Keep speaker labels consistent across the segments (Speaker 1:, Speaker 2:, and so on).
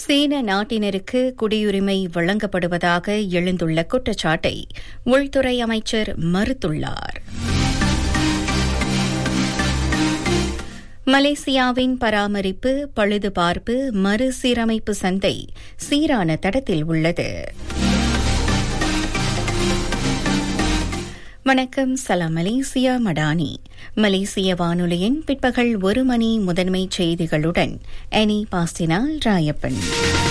Speaker 1: சீன நாட்டினருக்கு குடியுரிமை வழங்கப்படுவதாக எழுந்துள்ள குற்றச்சாட்டை உள்துறை அமைச்சர் மறுத்துள்ளார் மலேசியாவின் பராமரிப்பு பழுதுபார்ப்பு மறுசீரமைப்பு சந்தை சீரான தடத்தில் உள்ளது வணக்கம் சலாம் மலேசியா மடானி மலேசிய வானொலியின் பிற்பகல் ஒரு மணி முதன்மை செய்திகளுடன் எனி பாஸ்டினால் ராயப்பன்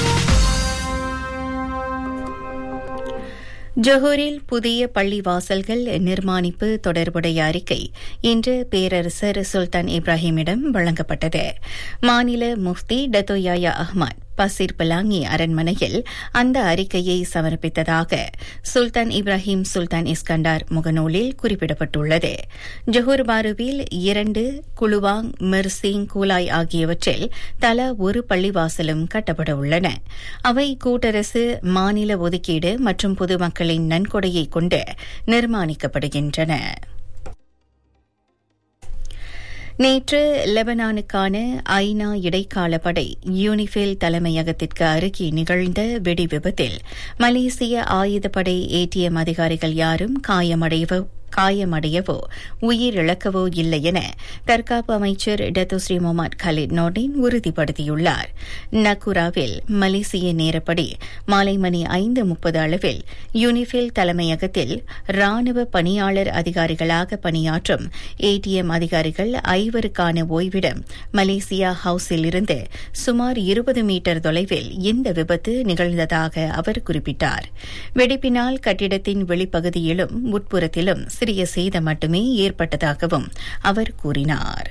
Speaker 1: ஜொஹூரில் புதிய பள்ளிவாசல்கள் நிர்மாணிப்பு தொடர்புடைய அறிக்கை இன்று பேரரசர் சுல்தான் இப்ராஹிமிடம் வழங்கப்பட்டது மாநில முஃப்தி டத்தோயாயா அஹ்மத் பசிர் பலாங்கி அரண்மனையில் அந்த அறிக்கையை சமர்ப்பித்ததாக சுல்தான் இப்ராஹிம் சுல்தான் இஸ்கண்டார் முகநூலில் குறிப்பிடப்பட்டுள்ளது ஜொஹூர் பாருவில் இரண்டு குழுவாங் மிர்சிங் கூலாய் ஆகியவற்றில் தலா ஒரு பள்ளிவாசலும் கட்டப்பட உள்ளன அவை கூட்டரசு மாநில ஒதுக்கீடு மற்றும் பொதுமக்களின் நன்கொடையை கொண்டு நிர்மாணிக்கப்படுகின்றன நேற்று லெபனானுக்கான ஐநா இடைக்கால படை யூனிஃபில் தலைமையகத்திற்கு அருகே நிகழ்ந்த வெடி விபத்தில் மலேசிய ஆயுதப்படை ஏடிஎம் அதிகாரிகள் யாரும் காயமடையவோ காயமடையவோ உயிரிழக்கவோ இல்லை என தற்காப்பு அமைச்சர் டத்துஸ்ரீ முகமது கலீத் நோர்டின் உறுதிப்படுத்தியுள்ளார் நக்குராவில் மலேசிய நேரப்படி மாலை மணி ஐந்து முப்பது அளவில் யூனிஃபில் தலைமையகத்தில் ராணுவ பணியாளர் அதிகாரிகளாக பணியாற்றும் ஏடிஎம் அதிகாரிகள் ஐவருக்கான ஓய்விடம் மலேசியா ஹவுஸில் இருந்து சுமார் இருபது மீட்டர் தொலைவில் இந்த விபத்து நிகழ்ந்ததாக அவர் குறிப்பிட்டார் வெடிப்பினால் கட்டிடத்தின் வெளிப்பகுதியிலும் உட்புறத்திலும் சிறிய சேதம் மட்டுமே ஏற்பட்டதாகவும் அவர் கூறினார்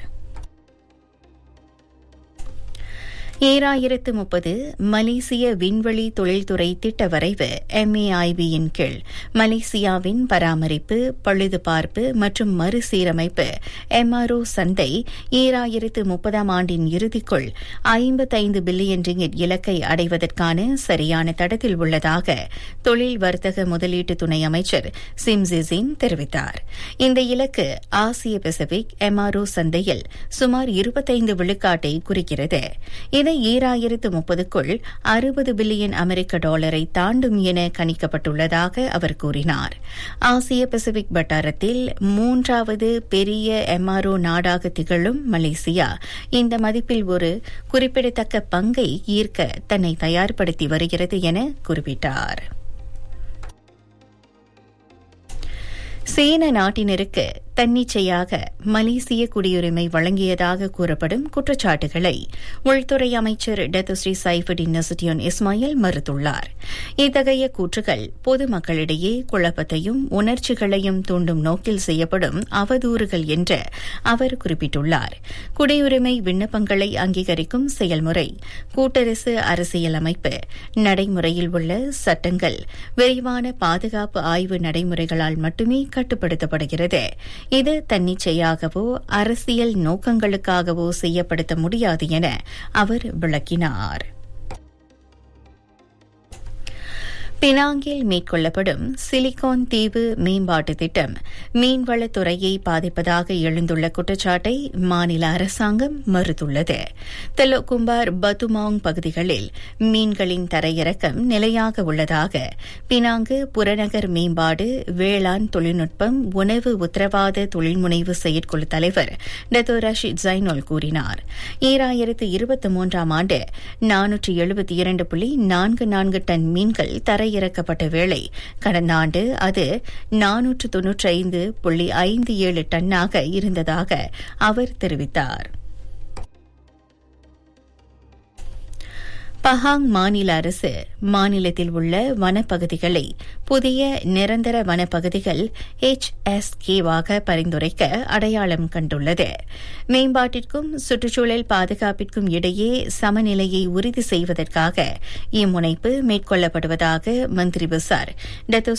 Speaker 1: ஏழாயிரத்து முப்பது மலேசிய விண்வெளி தொழில்துறை திட்ட வரைவு எம்ஏஐபியின் கீழ் மலேசியாவின் பராமரிப்பு பழுதுபார்ப்பு மற்றும் மறுசீரமைப்பு எம்ஆர்ஓ சந்தை ஏழாயிரத்து முப்பதாம் ஆண்டின் இறுதிக்குள் ஐம்பத்தைந்து பில்லியன் ரிங்கிட் இலக்கை அடைவதற்கான சரியான தடத்தில் உள்ளதாக தொழில் வர்த்தக முதலீட்டு துணை அமைச்சர் சிம்ஜிசின் தெரிவித்தார் இந்த இலக்கு ஆசிய பசிபிக் எம்ஆர்ஓ சந்தையில் சுமார் இருபத்தைந்து விழுக்காட்டை குறிக்கிறது இதை ஈராயிரத்து முப்பதுக்குள் அறுபது பில்லியன் அமெரிக்க டாலரை தாண்டும் என கணிக்கப்பட்டுள்ளதாக அவர் கூறினார் ஆசிய பசிபிக் வட்டாரத்தில் மூன்றாவது பெரிய எம்ஆர்ஓ நாடாக திகழும் மலேசியா இந்த மதிப்பில் ஒரு குறிப்பிடத்தக்க பங்கை ஈர்க்க தன்னை தயார்படுத்தி வருகிறது என குறிப்பிட்டார் சீன நாட்டினருக்கு தன்னிச்சையாக மலேசிய குடியுரிமை வழங்கியதாக கூறப்படும் குற்றச்சாட்டுகளை உள்துறை அமைச்சர் டத்துஸ்ரீ சைஃபுடின் நசுட்டியோன் இஸ்மாயில் மறுத்துள்ளார் இத்தகைய கூற்றுகள் பொதுமக்களிடையே குழப்பத்தையும் உணர்ச்சிகளையும் தூண்டும் நோக்கில் செய்யப்படும் அவதூறுகள் என்று அவர் குறிப்பிட்டுள்ளார் குடியுரிமை விண்ணப்பங்களை அங்கீகரிக்கும் செயல்முறை கூட்டரசு அரசியலமைப்பு நடைமுறையில் உள்ள சட்டங்கள் விரிவான பாதுகாப்பு ஆய்வு நடைமுறைகளால் மட்டுமே கட்டுப்படுத்தப்படுகிறது இது தன்னிச்சையாகவோ அரசியல் நோக்கங்களுக்காகவோ செய்யப்படுத்த முடியாது என அவர் விளக்கினார் பினாங்கில் மேற்கொள்ளப்படும் சிலிகான் தீவு மேம்பாட்டு திட்டம் மீன்வளத்துறையை பாதிப்பதாக எழுந்துள்ள குற்றச்சாட்டை மாநில அரசாங்கம் மறுத்துள்ளது தெலோகும்பார் பத்துமாங் பகுதிகளில் மீன்களின் தரையிறக்கம் நிலையாக உள்ளதாக பினாங்கு புறநகர் மேம்பாடு வேளாண் தொழில்நுட்பம் உணவு உத்தரவாத தொழில்முனைவு செயற்குழு தலைவர் டத்தோ ரஷித் ஜைனோல் கூறினார் ஈராயிரத்து இருபத்தி மூன்றாம் ஆண்டு நானூற்று எழுபத்தி இரண்டு புள்ளி நான்கு நான்கு டன் மீன்கள் தரை தரையிறக்கப்பட்ட வேளை கடந்த ஆண்டு அது நானூற்று தொன்னூற்றி ஐந்து புள்ளி ஐந்து ஏழு டன்னாக இருந்ததாக அவர் தெரிவித்தார் பஹாங் மாநில அரசு மாநிலத்தில் உள்ள வனப்பகுதிகளை புதிய நிரந்தர வனப்பகுதிகள் எச் எஸ் கேவாக பரிந்துரைக்க அடையாளம் கண்டுள்ளது மேம்பாட்டிற்கும் சுற்றுச்சூழல் பாதுகாப்பிற்கும் இடையே சமநிலையை உறுதி செய்வதற்காக இம்முனைப்பு மேற்கொள்ளப்படுவதாக மந்திரி பசார் டத்தோ